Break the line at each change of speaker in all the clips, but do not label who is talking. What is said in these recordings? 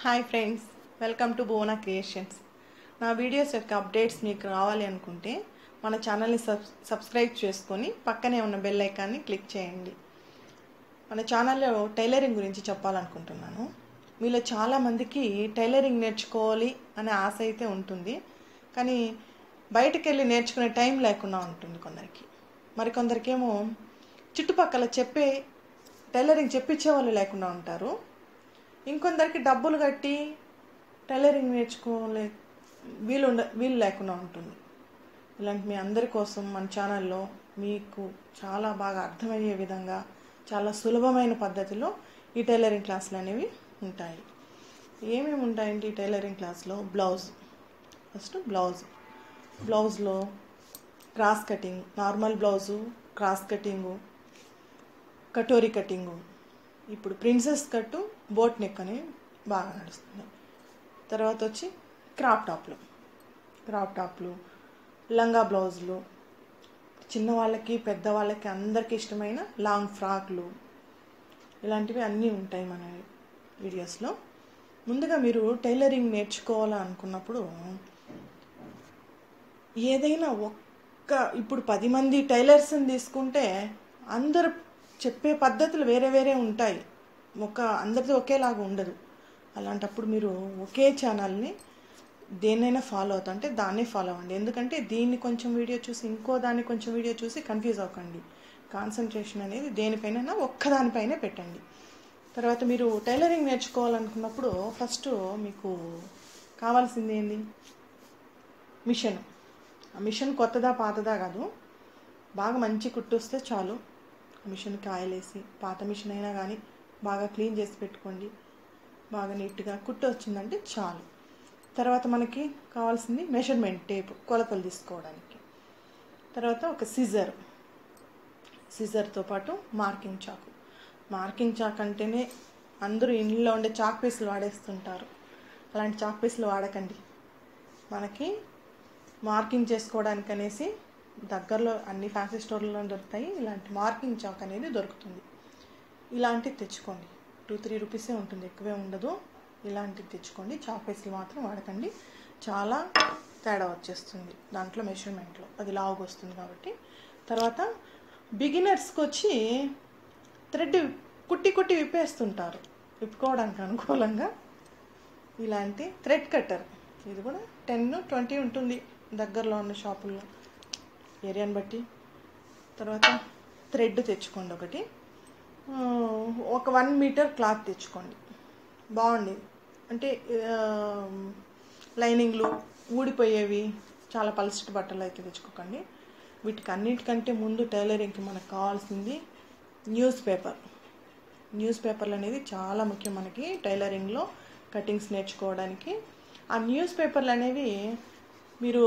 hi friends welcome to Bona creations నా videos యొక్క updates మీకు రావాలి అనుకుంటే మన ఛానల్ని సబ్ సబ్స్క్రైబ్ చేసుకొని పక్కనే ఉన్న బెల్ ఐకాన్ని క్లిక్ చేయండి మన ఛానల్లో టైలరింగ్ గురించి చెప్పాలనుకుంటున్నాను మీలో చాలామందికి టైలరింగ్ నేర్చుకోవాలి అనే ఆశ అయితే ఉంటుంది కానీ బయటకు వెళ్ళి నేర్చుకునే టైం లేకుండా ఉంటుంది కొందరికి మరికొందరికేమో చుట్టుపక్కల చెప్పే టైలరింగ్ చెప్పించే వాళ్ళు లేకుండా ఉంటారు ఇంకొందరికి డబ్బులు కట్టి టైలరింగ్ నేర్చుకోలే వీలు ఉండ వీలు లేకుండా ఉంటుంది ఇలాంటి మీ అందరి కోసం మన ఛానల్లో మీకు చాలా బాగా అర్థమయ్యే విధంగా చాలా సులభమైన పద్ధతిలో ఈ టైలరింగ్ క్లాసులు అనేవి ఉంటాయి ఏమేమి ఉంటాయండి ఈ టైలరింగ్ క్లాస్లో బ్లౌజ్ ఫస్ట్ బ్లౌజ్ బ్లౌజ్లో cross cutting normal blouse cross cutting katori cutting ఇప్పుడు ప్రిన్సెస్ కట్టు బోట్ నెక్ అనేవి బాగా నడుస్తుంది తర్వాత వచ్చి క్రాప్ టాప్లు క్రాప్ టాప్లు లంగా బ్లౌజులు చిన్నవాళ్ళకి పెద్దవాళ్ళకి అందరికీ ఇష్టమైన లాంగ్ ఫ్రాక్లు ఇలాంటివి అన్నీ ఉంటాయి మన వీడియోస్లో ముందుగా మీరు టైలరింగ్ నేర్చుకోవాలనుకున్నప్పుడు ఏదైనా ఒక్క ఇప్పుడు పది మంది టైలర్స్ని తీసుకుంటే అందరు చెప్పే పద్ధతులు వేరే వేరే ఉంటాయి ఒక అందరిది ఒకేలాగా ఉండదు అలాంటప్పుడు మీరు ఒకే ఛానల్ని దేన్నైనా ఫాలో అవుతా అంటే దాన్నే ఫాలో అవ్వండి ఎందుకంటే దీన్ని కొంచెం వీడియో చూసి ఇంకో దాన్ని కొంచెం వీడియో చూసి కన్ఫ్యూజ్ అవ్వకండి కాన్సన్ట్రేషన్ అనేది దేనిపైన ఒక్కదానిపైనే పెట్టండి తర్వాత మీరు టైలరింగ్ నేర్చుకోవాలనుకున్నప్పుడు ఫస్ట్ మీకు కావాల్సింది ఏంది మిషన్ ఆ మిషన్ కొత్తదా పాతదా కాదు బాగా మంచి కుట్టు వస్తే చాలు మిషన్కి ఆయిల్ వేసి పాత మిషన్ అయినా కానీ బాగా క్లీన్ చేసి పెట్టుకోండి బాగా నీట్గా కుట్టు వచ్చిందంటే చాలు తర్వాత మనకి కావాల్సింది మెషర్మెంట్ టేప్ కొలతలు తీసుకోవడానికి తర్వాత ఒక సిజర్ సిజర్తో పాటు మార్కింగ్ చాకు మార్కింగ్ చాక్ అంటేనే అందరూ ఇంట్లో ఉండే చాక్ పీసులు వాడేస్తుంటారు అలాంటి చాక్ పీసులు వాడకండి మనకి మార్కింగ్ చేసుకోవడానికి అనేసి దగ్గరలో అన్ని ఫ్యాన్సీ స్టోర్లలో దొరుకుతాయి ఇలాంటి మార్కింగ్ చాక్ అనేది దొరుకుతుంది ఇలాంటివి తెచ్చుకోండి టూ త్రీ రూపీసే ఉంటుంది ఎక్కువే ఉండదు ఇలాంటివి తెచ్చుకోండి చాక్ పీసులు మాత్రం వాడకండి చాలా తేడా వచ్చేస్తుంది దాంట్లో మెషర్మెంట్లో అది లావుగా వస్తుంది కాబట్టి తర్వాత బిగినర్స్కి వచ్చి థ్రెడ్ కుట్టి కుట్టి విప్పేస్తుంటారు విప్పుకోవడానికి అనుకూలంగా ఇలాంటి థ్రెడ్ కట్టర్ ఇది కూడా టెన్ ట్వంటీ ఉంటుంది దగ్గరలో ఉన్న షాపుల్లో ఏరియాని బట్టి తర్వాత థ్రెడ్ తెచ్చుకోండి ఒకటి ఒక వన్ మీటర్ క్లాత్ తెచ్చుకోండి బాగుంది అంటే లైనింగ్లు ఊడిపోయేవి చాలా పలసటి బట్టలు అయితే తెచ్చుకోకండి వీటికి అన్నిటికంటే ముందు టైలరింగ్కి మనకు కావాల్సింది న్యూస్ పేపర్ న్యూస్ పేపర్లు అనేది చాలా ముఖ్యం మనకి టైలరింగ్లో కటింగ్స్ నేర్చుకోవడానికి ఆ న్యూస్ పేపర్లు అనేవి మీరు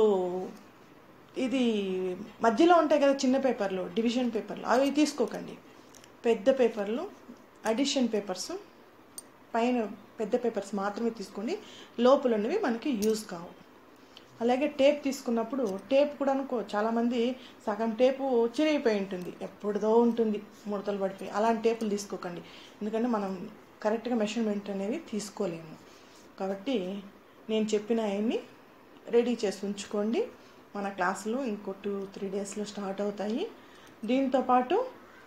ఇది మధ్యలో ఉంటాయి కదా చిన్న పేపర్లు డివిజన్ పేపర్లు అవి తీసుకోకండి పెద్ద పేపర్లు అడిషన్ పేపర్స్ పైన పెద్ద పేపర్స్ మాత్రమే తీసుకోండి లోపల ఉన్నవి మనకి యూజ్ కావు అలాగే టేప్ తీసుకున్నప్పుడు టేప్ కూడా అనుకో చాలామంది సగం టేపు చిరిగిపోయి ఉంటుంది ఎప్పుడుదో ఉంటుంది ముడతలు పడిపోయి అలాంటి టేపులు తీసుకోకండి ఎందుకంటే మనం కరెక్ట్గా మెషర్మెంట్ అనేది తీసుకోలేము కాబట్టి నేను చెప్పిన అవన్నీ రెడీ చేసి ఉంచుకోండి మన క్లాసులు ఇంకో టూ త్రీ డేస్లో స్టార్ట్ అవుతాయి దీంతో పాటు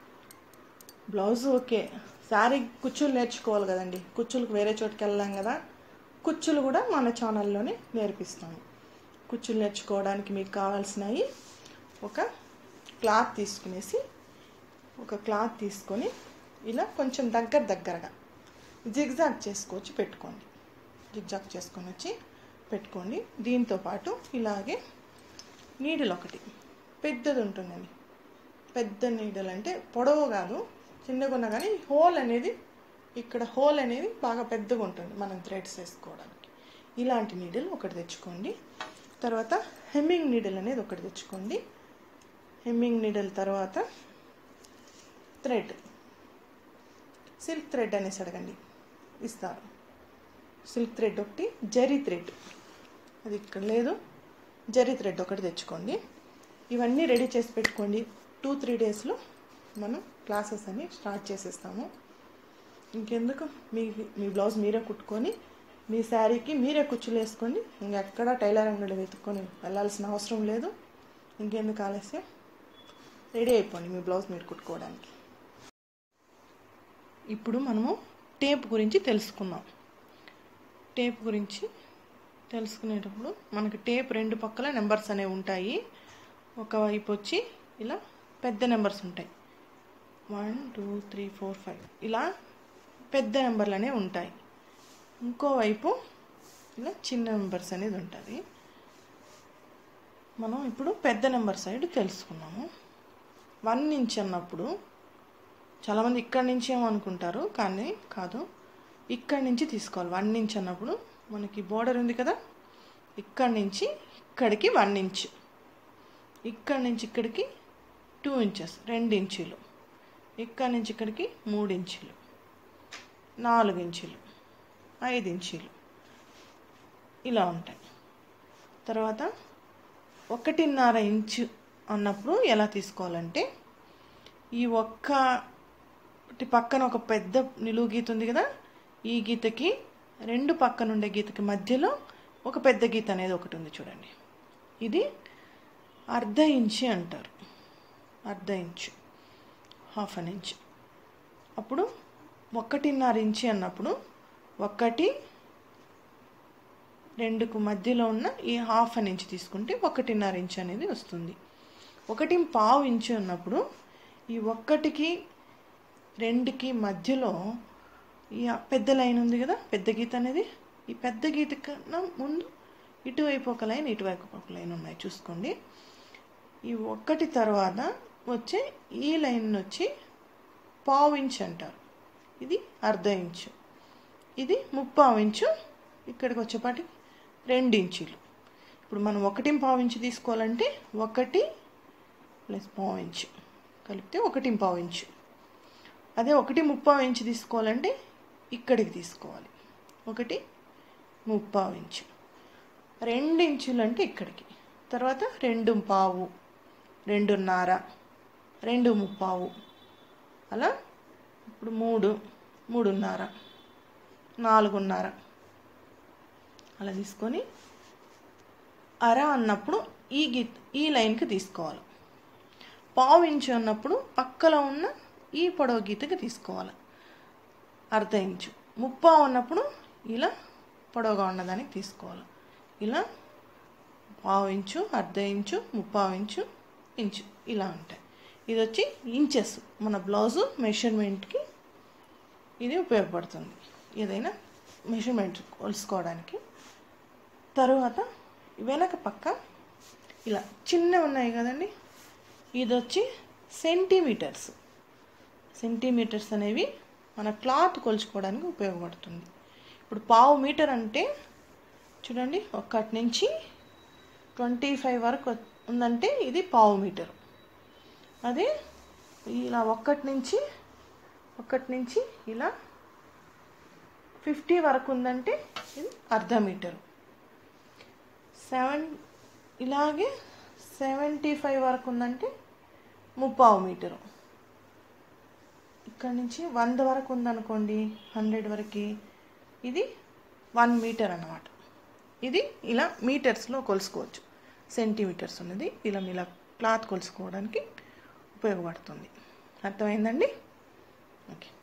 బ్లౌజ్ ఓకే శారీ కుచ్చులు నేర్చుకోవాలి కదండి కుచ్చులకు వేరే చోటుకి వెళ్ళాం కదా కుచ్చులు కూడా మన ఛానల్లోనే నేర్పిస్తాము కుచ్చులు నేర్చుకోవడానికి మీకు కావాల్సినవి ఒక క్లాత్ తీసుకునేసి ఒక క్లాత్ తీసుకొని ఇలా కొంచెం దగ్గర దగ్గరగా జిగ్జాగ్ చేసుకొచ్చి పెట్టుకోండి జిగ్జాగ్ చేసుకొని వచ్చి పెట్టుకోండి దీంతో పాటు ఇలాగే నీడలు ఒకటి పెద్దది ఉంటుందండి పెద్ద నీడలు అంటే పొడవు కాదు చిన్నగా ఉన్నా కానీ హోల్ అనేది ఇక్కడ హోల్ అనేది బాగా పెద్దగా ఉంటుంది మనం థ్రెడ్స్ వేసుకోవడానికి ఇలాంటి నీడలు ఒకటి తెచ్చుకోండి తర్వాత హెమ్మింగ్ నీడల్ అనేది ఒకటి తెచ్చుకోండి హెమ్మింగ్ నీడల్ తర్వాత థ్రెడ్ సిల్క్ థ్రెడ్ అనేసి అడగండి ఇస్తారు సిల్క్ థ్రెడ్ ఒకటి జరీ థ్రెడ్ అది ఇక్కడ లేదు జరీ థ్రెడ్ ఒకటి తెచ్చుకోండి ఇవన్నీ రెడీ చేసి పెట్టుకోండి టూ త్రీ డేస్లో మనం క్లాసెస్ అన్ని స్టార్ట్ చేసేస్తాము ఇంకెందుకు మీ మీ బ్లౌజ్ మీరే కుట్టుకొని మీ శారీకి మీరే కుచ్చులు వేసుకొని ఇంకెక్కడ టైలర్ అంగడి వెతుక్కొని వెళ్ళాల్సిన అవసరం లేదు ఇంకెందుకు ఆలస్యం రెడీ అయిపోండి మీ బ్లౌజ్ మీరు కుట్టుకోవడానికి ఇప్పుడు మనము టేప్ గురించి తెలుసుకుందాం టేప్ గురించి తెలుసుకునేటప్పుడు మనకి టేప్ రెండు పక్కల నెంబర్స్ అనేవి ఉంటాయి ఒకవైపు వచ్చి ఇలా పెద్ద నెంబర్స్ ఉంటాయి one two three four five ఇలా పెద్ద నెంబర్లు అనేవి ఉంటాయి ఇంకోవైపు ఇలా చిన్న నెంబర్స్ అనేది ఉంటుంది మనం ఇప్పుడు పెద్ద నెంబర్ సైడ్ తెలుసుకున్నాము వన్ ఇంచ్ అన్నప్పుడు చాలామంది ఇక్కడి నుంచి ఏమో అనుకుంటారు కానీ కాదు ఇక్కడి నుంచి తీసుకోవాలి వన్ ఇంచ్ అన్నప్పుడు మనకి బోర్డర్ ఉంది కదా ఇక్కడి నుంచి ఇక్కడికి వన్ ఇంచ్ ఇక్కడి నుంచి ఇక్కడికి టూ ఇంచెస్ రెండు ఇంచులు ఇక్కడి నుంచి ఇక్కడికి మూడు ఇంచులు నాలుగు ఇంచులు ఐదు ఇంచులు ఇలా ఉంటాయి తర్వాత ఒకటిన్నర ఇంచు అన్నప్పుడు ఎలా తీసుకోవాలంటే ఈ ఒక్క పక్కన ఒక పెద్ద నిలువు గీత ఉంది కదా ఈ గీతకి రెండు పక్కన ఉండే గీతకి మధ్యలో ఒక పెద్ద గీత అనేది ఒకటి ఉంది చూడండి ఇది అర్ధ ఇంచి అంటారు అర్ధ ఇంచు హాఫ్ అన్ ఇంచ్ అప్పుడు ఒకటిన్నర ఇంచి అన్నప్పుడు ఒకటి రెండుకు మధ్యలో ఉన్న ఈ హాఫ్ అన్ ఇంచ్ తీసుకుంటే ఒకటిన్నర ఇంచ్ అనేది వస్తుంది ఒకటి పావు ఇంచు అన్నప్పుడు ఈ ఒక్కటికి రెండుకి మధ్యలో ఈ పెద్ద లైన్ ఉంది కదా పెద్ద గీత అనేది ఈ పెద్ద గీత కన్నా ముందు ఇటువైపు ఒక లైన్ ఇటువైపు ఒక లైన్ ఉన్నాయి చూసుకోండి ఈ ఒక్కటి తర్వాత వచ్చే ఈ లైన్ వచ్చి పావు ఇంచ్ అంటారు ఇది అర్ధ ఇంచు ఇది ముప్పావు ఇంచు ఇక్కడికి వచ్చేపాటికి రెండు ఇంచులు ఇప్పుడు మనం ఒకటి పావు ఇంచు తీసుకోవాలంటే ఒకటి ప్లస్ పావు ఇంచు కలిపితే ఒకటి పావు ఇంచు అదే ఒకటి ముప్పావు ఇంచు తీసుకోవాలంటే ఇక్కడికి తీసుకోవాలి ఒకటి ముప్పావు ఇంచు రెండు ఇంచులు అంటే ఇక్కడికి తర్వాత రెండు పావు రెండున్నర రెండు ముప్పావు అలా ఇప్పుడు మూడు మూడున్నర నాలుగున్నర అలా తీసుకొని అర అన్నప్పుడు ఈ గీత ఈ లైన్కి తీసుకోవాలి పావు ఇంచు అన్నప్పుడు పక్కలో ఉన్న ఈ పొడవు గీతకి తీసుకోవాలి అర్ధ ఇంచు ముప్పావు అన్నప్పుడు ఇలా పొడవుగా ఉన్నదానికి తీసుకోవాలి ఇలా పావు ఇంచు అర్ధ ఇంచు ముప్పావు ఇంచు ఇంచు ఇలా ఉంటాయి ఇది వచ్చి ఇంచెస్ మన బ్లౌజు మెషర్మెంట్కి ఇది ఉపయోగపడుతుంది ఏదైనా మెషర్మెంట్ కొలుసుకోవడానికి తరువాత వెనక పక్క ఇలా చిన్నవి ఉన్నాయి కదండి ఇది వచ్చి సెంటీమీటర్స్ సెంటీమీటర్స్ అనేవి మన క్లాత్ కొలుచుకోవడానికి ఉపయోగపడుతుంది ఇప్పుడు పావు మీటర్ అంటే చూడండి ఒక్కటి నుంచి ట్వంటీ ఫైవ్ వరకు ఉందంటే ఇది పావు మీటరు అదే ఇలా ఒక్కటి నుంచి ఒక్కటి నుంచి ఇలా ఫిఫ్టీ వరకు ఉందంటే ఇది అర్ధ మీటరు సెవెన్ ఇలాగే సెవెంటీ ఫైవ్ వరకు ఉందంటే ముప్పావు మీటరు ఇక్కడ నుంచి వంద వరకు ఉందనుకోండి హండ్రెడ్ వరకు ఇది వన్ మీటర్ అన్నమాట ఇది ఇలా మీటర్స్లో కొలుసుకోవచ్చు సెంటీమీటర్స్ ఉన్నది ఇలా ఇలా క్లాత్ కొలుసుకోవడానికి ఉపయోగపడుతుంది అర్థమైందండి ఓకే